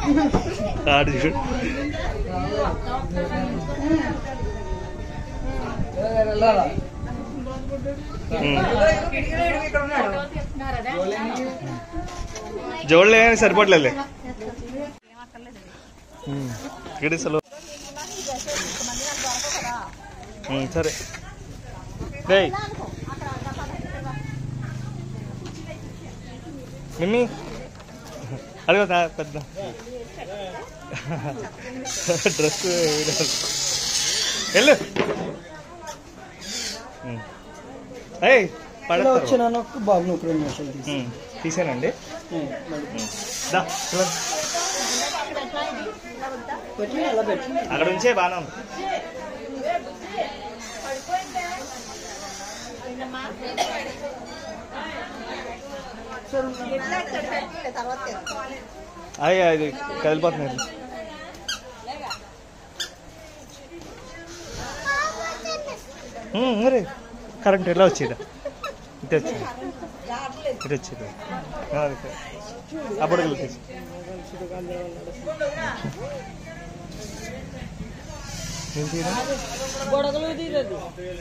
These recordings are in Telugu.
ఆడు చూడు ఉమ్. జోళ్ళు ఏమైనా సరిపోవట్లేదు ఇక్కడ అసలు ఉమ్, సరే రేయ్ మిమ్మీ అడుగు తా- పెద్ద డ్రెస్ వెళ్ళు ఉమ్. ఏయ్ ఇలా పడతారు వచ్చినాను ఒక్క బాబుని ఒక రెండు నిమిషాలు తీసి ఉమ్, తీసానండి ఉమ్, మరి ఉమ్. దా చూడండి. పెట్టి అలా పెట్టి అక్కడ ఉంచే బాగా ఉంది అయ్యి అది కదిలిపోతున్నాయి ఉమ్, మరి కరెంట్ ఎలా వచ్చేదా ఇటు వచ్చింది ఇటు వచ్చింది ఆ, అది కరెక్ట్. అప్పుడు కలిపేసి ఏం తీయడం గొడగలు తీరదు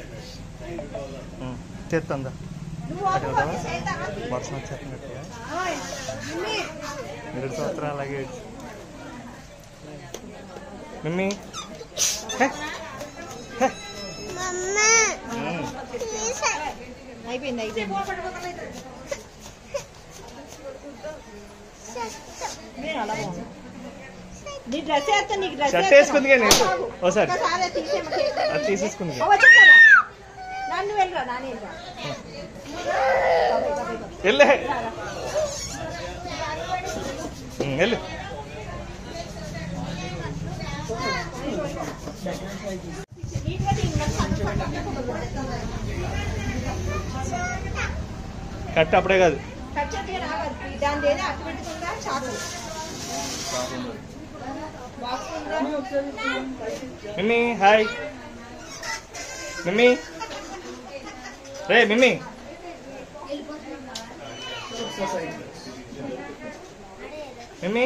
చేస్తుందా వర్షం వచ్చేస్తున్నట్టుగా రెండు సంవత్సరాలు అలాగే మమ్మీ హే, హే. ఉమ్. అయిపోయింది అయిపోయింది చాలా బాగుంది నీ డ్రెస్ వేస్తా నీకు డ్రెస్ షర్ట్ వేసుకుంది కానీ ఒకసారి ఒకసారి తీసేమ అది తీసేసుకుంది వచ్చేస్తారా నన్ను వెళ్ళరా నాన్న వెళ్ళరా వెళ్ళే ఉమ్, వెళ్ళు కట్ అప్పుడే కాదు కట్ చేతి రావాలి దాని ఏదో అట్టు పెట్టుకుందా చాకు బాక్స్ ఉందా మిమ్మీ హాయ్ మిమ్మీ రే మిమ్మీ మిమ్మీ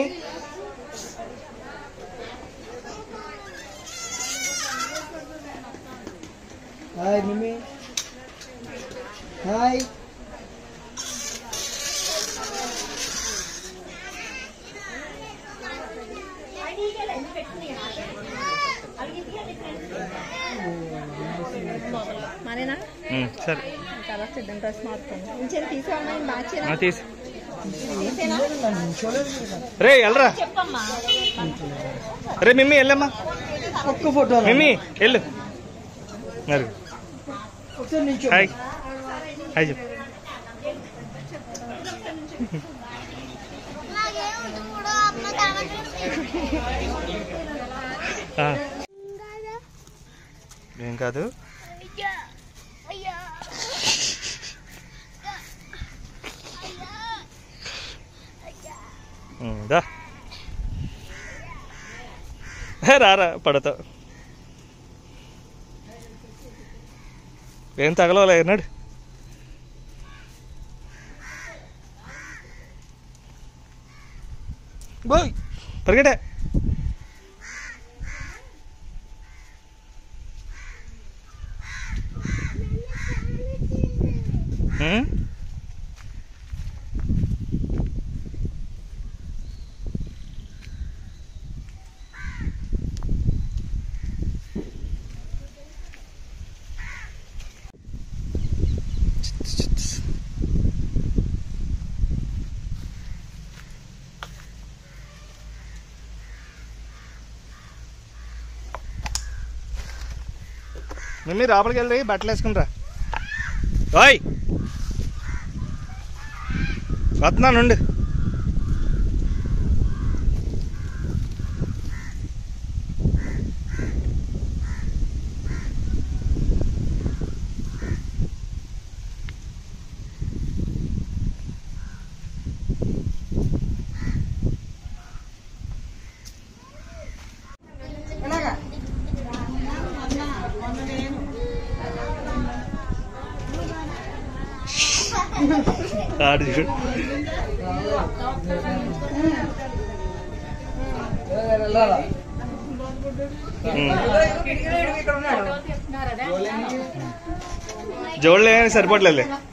హాయ్ మిమ్మీ హాయ్ మరేనా ఉమ్, సరే తర్వాత సిద్ధం డ్రెస్ మార్చుకోండి ఇంచేది తీసేవమ్మా ఆ, మార్చేనా తీసి తీసేనా రే వెళ్ళరా చెప్పమ్మా రే మిమ్మీ వెళ్ళమ్మా ఒక్క ఫోటో మిమ్మీ వెళ్ళు మరి ఒకసారి నిల్చో హాయ్ హాయ్ చెప్పు ఆ. ఏం కాదు ఉమ్, దా హే, రారా పడతావు ఏం తగలవలే అన్నాడు బోయ్ పరిగెటే హ్మ్? మమ్మీ లోపలికి వెళ్ళి బట్టలు వేసుకునిరా ఓయ్ వస్తున్నానుండు ఆడు చూడు వెళ్ళాలా జోళ్ళు ఏమైనా సరిపోవట్లేదు